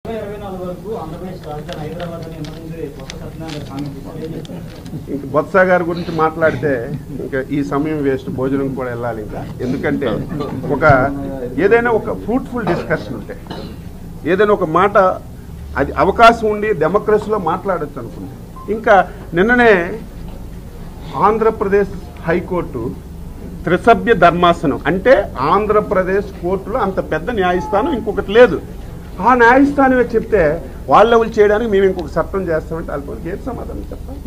ఇరవై నాలుగు వరకు ఆంధ్రప్రదేశ్ రాజధాని హైదరాబాద్ అని ఎంతమంది కొత్త సత్యనారాయణ కామెంట్ ఇచ్చారు ఏం చెప్తారు ఇంక బొత్స గారి గురించి మాట్లాడితే ఇంకా ఈ సమయం వేస్ట్ భోజనం కూడా వెళ్ళాలి ఇంకా ఎందుకంటే ఒక ఏదైనా ఒక ఫ్రూట్ఫుల్ డిస్కషన్ ఉంటే ఏదైనా ఒక మాట అది అవకాశం ఉండి డెమోక్రసీలో మాట్లాడొచ్చు అనుకుంది ఇంకా నిన్ననే ఆంధ్రప్రదేశ్ హైకోర్టు త్రిసభ్య ధర్మాసనం అంటే ఆంధ్రప్రదేశ్ కోర్టులో అంత పెద్ద న్యాయస్థానం ఇంకొకటి లేదు ఆ న్యాయస్థానమే చెప్తే వాళ్ళ లెవెల్ చేయడానికి మేము ఇంకొక చట్టం చేస్తామంటే వాళ్ళకి ఏం సమాధానం చెప్పాలి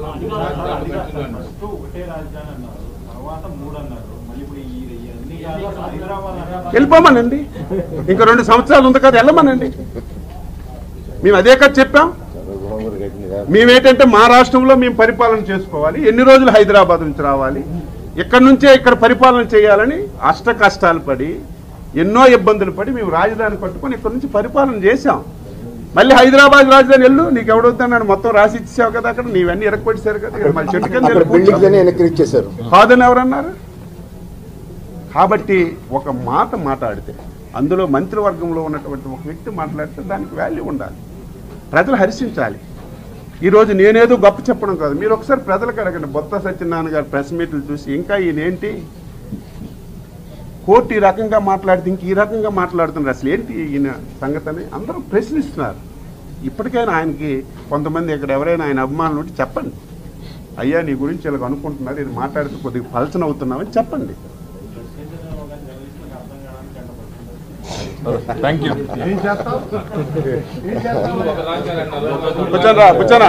ఫస్ట్ ఒకటే రాజధాని అన్నారు తర్వాత మూడు అన్నారు మళ్ళీ ఇప్పుడు ఈ ఈ అన్ని హైదరాబాద్ అన్నారు. వెళ్ళిపోమనండి ఇంకా రెండు సంవత్సరాలు ఉంది కదా వెళ్ళమనండి మేము అదే కదా చెప్పాం మేమేంటంటే మా రాష్ట్రంలో మేము పరిపాలన చేసుకోవాలి ఎన్ని రోజులు హైదరాబాద్ నుంచి రావాలి ఇక్కడి నుంచే ఇక్కడ పరిపాలన చేయాలని అష్ట కష్టాలు పడి ఎన్నో ఇబ్బందులు పడి మేము రాజధాని పట్టుకొని ఇక్కడ నుంచి పరిపాలన చేశాం మళ్ళీ హైదరాబాద్ రాజధాని వెళ్ళు నీకు ఎవడవుతున్నాడు మొత్తం రాసి ఇచ్చావు కదా అక్కడ నీవన్నీ ఎరక్కొట్టేశారు కదా ఇక్కడ మళ్ళీ చెట్టు కింద అక్కడ వెళ్ళి బిల్డింగ్స్ కూర్చో. అన్ని వెనక్కి ఇచ్చేశారు కాదని ఎవరన్నారు కాబట్టి ఒక మాట మాట్లాడితే అందులో మంత్రివర్గంలో ఉన్నటువంటి ఒక వ్యక్తి మాట్లాడితే దానికి వాల్యూ ఉండాలి ప్రజలు హర్షించాలి ఈరోజు నేనేదో గొప్ప చెప్పడం కాదు మీరు ఒకసారి ప్రజలకు అడగండి బొత్త సత్యనారాయణ గారి ప్రెస్ మీట్లు చూసి ఇంకా ఈయనేంటి కోర్టు ఈ రకంగా మాట్లాడితే ఇంక ఈ రకంగా మాట్లాడుతున్నారు అసలు ఏంటి ఈయన సంగతి అని అందరూ ప్రశ్నిస్తున్నారు ఇప్పటికైనా ఆయనకి కొంతమంది ఇక్కడ ఎవరైనా ఆయన అభిమానులు ఉంటే చెప్పండి అయ్యా నీ గురించి ఇలా అనుకుంటున్నారు ఇది మాట్లాడితే కొద్దిగా పలచన అవుతున్నామని చెప్పండి థ్యాంక్ యూ ఏం చేస్తావు కూర్చోరా కూర్చోరా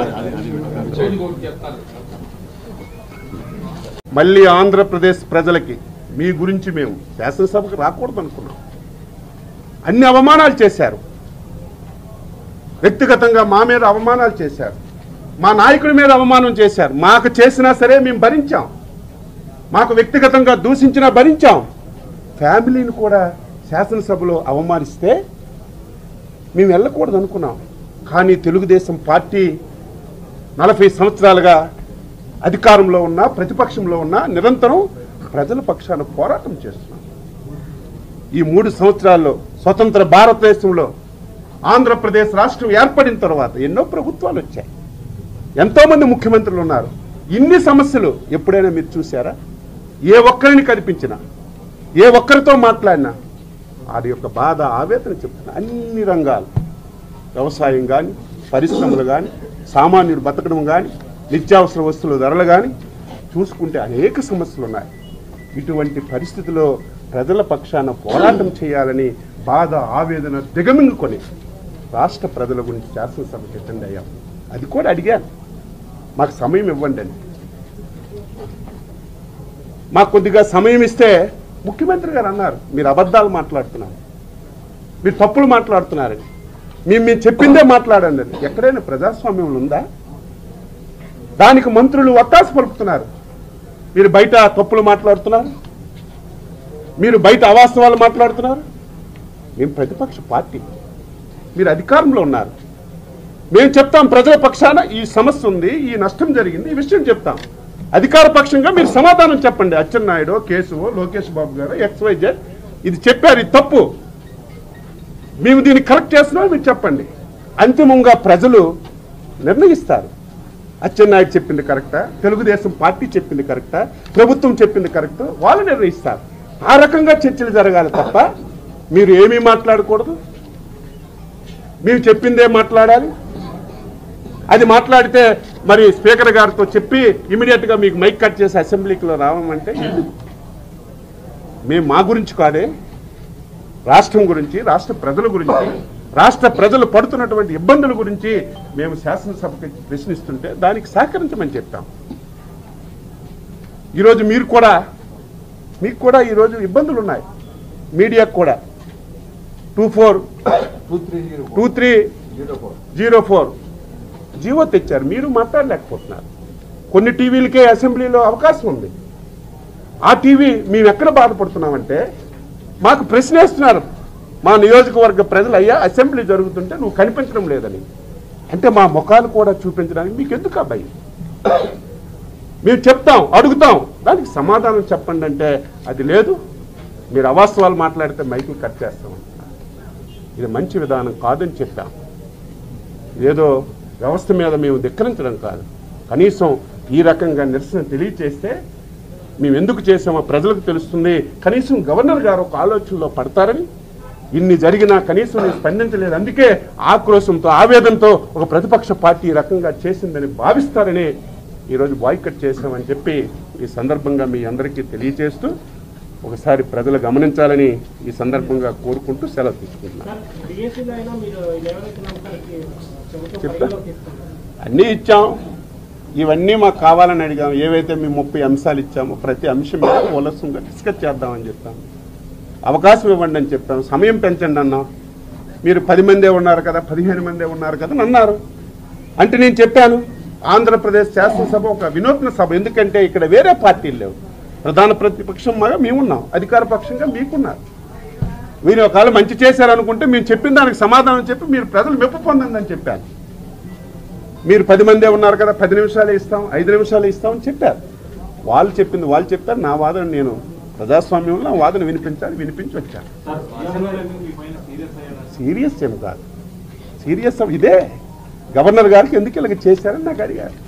మళ్ళీ ఆంధ్రప్రదేశ్ ప్రజలకి మీ గురించి మేము శాసనసభకు రాకూడదు అనుకున్నాం అన్ని అవమానాలు చేశారు వ్యక్తిగతంగా మా మీద అవమానాలు చేశారు మా నాయకుడి మీద అవమానం చేశారు మాకు చేసినా సరే మేము భరించాం మాకు వ్యక్తిగతంగా దూషించినా భరించాం ఫ్యామిలీని కూడా శాసనసభలో అవమానిస్తే మేము వెళ్ళకూడదు అనుకున్నాం కానీ తెలుగుదేశం పార్టీ నలభై సంవత్సరాలుగా అధికారంలో ఉన్న ప్రతిపక్షంలో ఉన్న నిరంతరం ప్రజల పక్షాన పోరాటం చేస్తున్నాం ఈ మూడు సంవత్సరాల్లో స్వతంత్ర భారతదేశంలో ఆంధ్రప్రదేశ్ రాష్ట్రం ఏర్పడిన తర్వాత ఎన్నో ప్రభుత్వాలు వచ్చాయి ఎంతోమంది ముఖ్యమంత్రులు ఉన్నారు ఇన్ని సమస్యలు ఎప్పుడైనా మీరు చూసారా ఏ ఒక్కరిని కనిపించినా ఏ ఒక్కరితో మాట్లాడినా వారి యొక్క బాధ ఆవేదన చెప్తున్నా అన్ని రంగాలు వ్యవసాయం కానీ పరిశ్రమలు కానీ సామాన్యుడు బతకడం కానీ నిత్యావసర వస్తువుల ధరలు కానీ చూసుకుంటే అనేక సమస్యలు ఉన్నాయి ఇటువంటి పరిస్థితిలో ప్రజల పక్షాన పోరాటం చేయాలని బాధ ఆవేదన దిగమింగుకొని రాష్ట్ర ప్రజల గురించి శాసనసభకి అటెండ్ అయ్యాం అది కూడా అడిగాను మాకు సమయం ఇవ్వండి అని మాకు కొద్దిగా సమయం ఇస్తే ముఖ్యమంత్రి గారు అన్నారు మీరు అబద్ధాలు మాట్లాడుతున్నారు మీరు తప్పులు మాట్లాడుతున్నారని మేము మేము చెప్పిందే మాట్లాడండి అని. ఎక్కడైనా ప్రజాస్వామ్యంలో ఉందా దానికి మంత్రులు ఒత్తాస పలుకుతున్నారు మీరు బయట తప్పులు మాట్లాడుతున్నారు మీరు బయట అవాస్తవాలు మాట్లాడుతున్నారు మేము ప్రతిపక్ష పార్టీ మీరు అధికారంలో ఉన్నారు మేము చెప్తాం ప్రజల పక్షాన ఈ సమస్య ఉంది ఈ నష్టం జరిగింది ఈ విషయం చెప్తాం అధికార పక్షంగా మీరు సమాధానం చెప్పండి అచ్చెన్నాయుడు కేశవో లోకేష్ బాబు గారు ఎక్స్వైజెడ్ ఇది చెప్పారు ఇది తప్పు మేము దీన్ని కరెక్ట్ చేస్తున్నాం మీరు చెప్పండి అంతిమంగా ప్రజలు నిర్ణయిస్తారు అచ్చెన్నాయుడు చెప్పింది కరెక్టా తెలుగుదేశం పార్టీ చెప్పింది కరెక్టా ప్రభుత్వం చెప్పింది కరెక్ట్ వాళ్ళు నిర్ణయిస్తారు ఆ రకంగా చర్చలు జరగాలి తప్ప మీరు ఏమీ మాట్లాడకూడదు మేము చెప్పిందే మాట్లాడాలి అది మాట్లాడితే మరి స్పీకర్ గారితో చెప్పి ఇమీడియట్ గా మీకు మైక్ కట్ చేసి అసెంబ్లీకి రావమంటే ఎందుకు మేము మా గురించి కాదే రాష్ట్రం గురించి రాష్ట్ర ప్రజల గురించి రాష్ట్ర ప్రజలు పడుతున్నటువంటి ఇబ్బందుల గురించి మేము శాసనసభకి ప్రశ్నిస్తుంటే దానికి సహకరించమని చెప్పాం ఈరోజు మీరు కూడా మీకు కూడా ఈరోజు ఇబ్బందులు ఉన్నాయి మీడియాకు కూడా two four two three zero four GO తెచ్చారు మీరు మాట్లాడలేకపోతున్నారు కొన్ని టీవీలకే అసెంబ్లీలో అవకాశం ఉంది ఆ టీవీ మేము ఎక్కడ బాధపడుతున్నామంటే మాకు ప్రశ్నేస్తున్నారు మా నియోజకవర్గ ప్రజలు అయ్యా అసెంబ్లీ జరుగుతుంటే నువ్వు కనిపించడం లేదని అంటే మా ముఖాలు కూడా చూపించడానికి మీకు ఎందుకు అబ్బాయి మేము చెప్తాం అడుగుతాం దానికి సమాధానం చెప్పండి అంటే అది లేదు మీరు అవాస్తవాలు మాట్లాడితే మైకులు కట్ చేస్తాం అంటున్నారు. ఇది మంచి విధానం కాదని చెప్పాం ఏదో వ్యవస్థ మీద మేము ధిక్కరించడం కాదు కనీసం ఈ రకంగా నిరసన తెలియచేస్తే మేము ఎందుకు చేసామో ప్రజలకు తెలుస్తుంది కనీసం గవర్నర్ గారు ఒక ఆలోచనలో పడతారని ఇన్ని జరిగినా కనీసం నేను స్పందించలేదు అందుకే ఆక్రోశంతో ఆవేదనతో ఒక ప్రతిపక్ష పార్టీ ఈ రకంగా చేసిందని భావిస్తారని ఈరోజు బాయ్కట్ చేశామని చెప్పి ఈ సందర్భంగా మీ అందరికీ తెలియచేస్తూ ఒకసారి ప్రజలు గమనించాలని ఈ సందర్భంగా కోరుకుంటూ సెలవు తీసుకుంటున్నాను సార్ డిఎస్సీలో అయినా మీరు ఎవరైతే నమ్మకానికి ప్రభుత్వం చెప్తా. పరిగణలోకి తీసుకుంటారు అన్నీ ఇచ్చాం ఇవన్నీ మాకు కావాలని అడిగాం ఏవైతే మేము ముప్పై అంశాలు ఇచ్చామో ప్రతి అంశం మీద ఉలసంగా డిస్కస్ చేద్దామని చెప్పాం అవకాశం ఇవ్వండి అని చెప్పాం సమయం పెంచండి అన్నాం మీరు పది మందే ఉన్నారు కదా పదిహేను మందే ఉన్నారు కదా అని అన్నారు అంటే నేను చెప్పాను ఆంధ్రప్రదేశ్ శాసనసభ ఒక వినూత్న సభ ఎందుకంటే ఇక్కడ వేరే పార్టీలు లేవు ప్రధాన ప్రతిపక్షంగా మేమున్నాం అధికార పక్షంగా మీకున్నారు మీరు ఒకవేళ మంచి చేశారనుకుంటే మేము చెప్పిన దానికి సమాధానం చెప్పి మీరు ప్రజలు మెప్పు పొందండి అని చెప్పాను మీరు పది మందే ఉన్నారు కదా పది నిమిషాలే ఇస్తాం ఐదు నిమిషాలే ఇస్తాం అని చెప్పారు వాళ్ళు చెప్పింది వాళ్ళు చెప్పారు నా వాదన నేను ప్రజాస్వామ్యంలో నా వాదన వినిపించాలి వినిపించి వచ్చాను సార్ అసెంబ్లీలో మీ పైన సీరియస్ అయ్యారా సీరియస్ ఏం కాదు సీరియస్ ఇదే గవర్నర్ గారికి ఎందుకు ఇలాగ చేశారని నాకు అడిగారు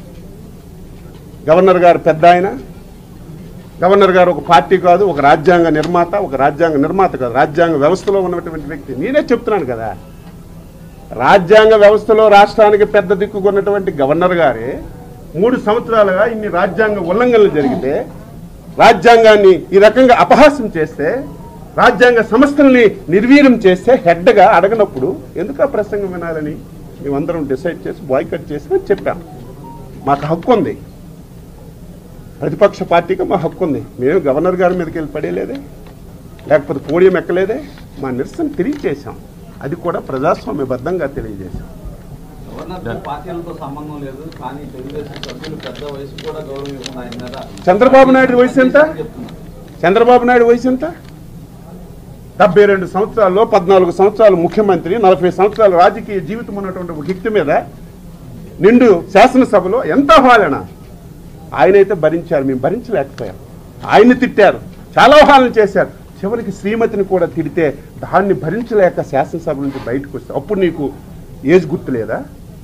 గవర్నర్ గారు పెద్ద ఆయన గవర్నర్ గారు ఒక పార్టీ కాదు ఒక రాజ్యాంగ నిర్మాత ఒక రాజ్యాంగ నిర్మాత కాదు రాజ్యాంగ వ్యవస్థలో ఉన్నటువంటి వ్యక్తి నేనే చెప్తున్నాను కదా రాజ్యాంగ వ్యవస్థలో రాష్ట్రానికి పెద్ద దిక్కుకున్నటువంటి గవర్నర్ గారే మూడు సంవత్సరాలుగా ఇన్ని రాజ్యాంగ ఉల్లంఘనలు జరిగితే రాజ్యాంగాన్ని ఈ రకంగా అపహాస్యం చేస్తే రాజ్యాంగ సంస్థల్ని నిర్వీర్యం చేస్తే హెడ్గా అడగనప్పుడు ఎందుకు ఆ ప్రసంగం వినాలని మేమందరం డిసైడ్ చేసి బాయ్కట్ చేసి అని చెప్పాం మాకు హక్కు ఉంది ప్రతిపక్ష పార్టీగా మా హక్కు ఉంది మేము గవర్నర్ గారి మీదకి వెళ్ళి పడేలేదే లేకపోతే పోడియం ఎక్కలేదే మా నిరసన తెలియజేశాం అది కూడా ప్రజాస్వామ్యబద్ధంగా తెలియజేశాం గవర్నర్ పార్టీలతో సంబంధం లేదు కానీ తెలుగుదేశం సభ్యులు పెద్ద వయసు కూడా గౌరవం ఇవ్వకుండా ఆయన మీద చంద్రబాబు నాయుడు వయసు ఎంత చెప్తున్నారు. చంద్రబాబు నాయుడు వయసు ఎంత డెబ్బై రెండు సంవత్సరాల్లో పద్నాలుగు సంవత్సరాలు ముఖ్యమంత్రి నలభై సంవత్సరాల రాజకీయ జీవితం ఉన్నటువంటి ఒక వ్యక్తి మీద నిండు శాసనసభలో ఎంత ఆహ్వాలన ఆయనైతే భరించారు మేము భరించలేకపోయాం ఆయన్ని తిట్టారు చాలా ఆహ్వానం చేశారు చివరికి శ్రీమతిని కూడా తిడితే దాన్ని భరించలేక శాసనసభ నుంచి బయటకు వస్తే అప్పుడు నీకు ఏజ్ గుర్తు లేదా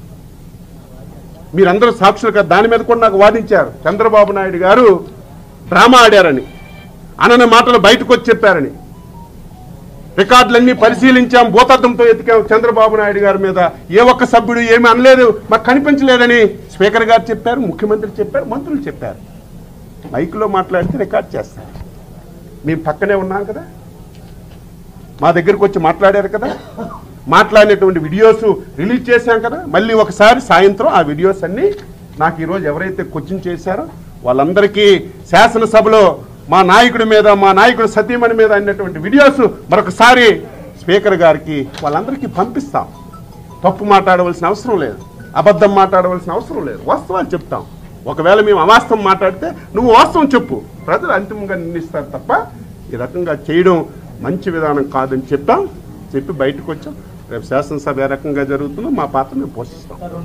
మీరందరూ సాక్షులుగా దాని మీద కూడా నాకు వాదించారు చంద్రబాబు నాయుడు గారు డ్రామా ఆడారని అనని మాటలు బయటకు వచ్చి చెప్పారని రికార్డులన్నీ పరిశీలించాం భూతద్దంతో ఎతికాం చంద్రబాబు నాయుడు గారి మీద ఏ ఒక్క సభ్యుడు ఏమీ అనలేదు మాకు కనిపించలేదని స్పీకర్ గారు చెప్పారు ముఖ్యమంత్రి చెప్పారు మంత్రులు చెప్పారు మైక్లో మాట్లాడితే రికార్డ్ చేస్తారు మేము పక్కనే ఉన్నాం కదా మా దగ్గరకు వచ్చి మాట్లాడారు కదా మాట్లాడినటువంటి వీడియోస్ రిలీజ్ చేశాం కదా మళ్ళీ ఒకసారి సాయంత్రం ఆ వీడియోస్ అన్నీ నాకు ఈరోజు ఎవరైతే క్వశ్చన్ చేశారో వాళ్ళందరికీ శాసనసభలో మా నాయకుడి మీద మా నాయకుడి సతీమణి మీద అన్నటువంటి వీడియోస్ మరొకసారి స్పీకర్ గారికి వాళ్ళందరికీ పంపిస్తాం తప్పు మాట్లాడవలసిన అవసరం లేదు అబద్ధం మాట్లాడవలసిన అవసరం లేదు వాస్తవాలు చెప్తాం ఒకవేళ మేము అవాస్తవం మాట్లాడితే నువ్వు వాస్తవం చెప్పు ప్రజలు అంతిమంగా నిర్ణయిస్తారు తప్ప ఈ రకంగా చేయడం మంచి విధానం కాదని చెప్పాం చెప్పి బయటకు వచ్చాం రేపు శాసనసభ ఏ రకంగా జరుగుతుందో మా పాత్ర మేము పోషిస్తాం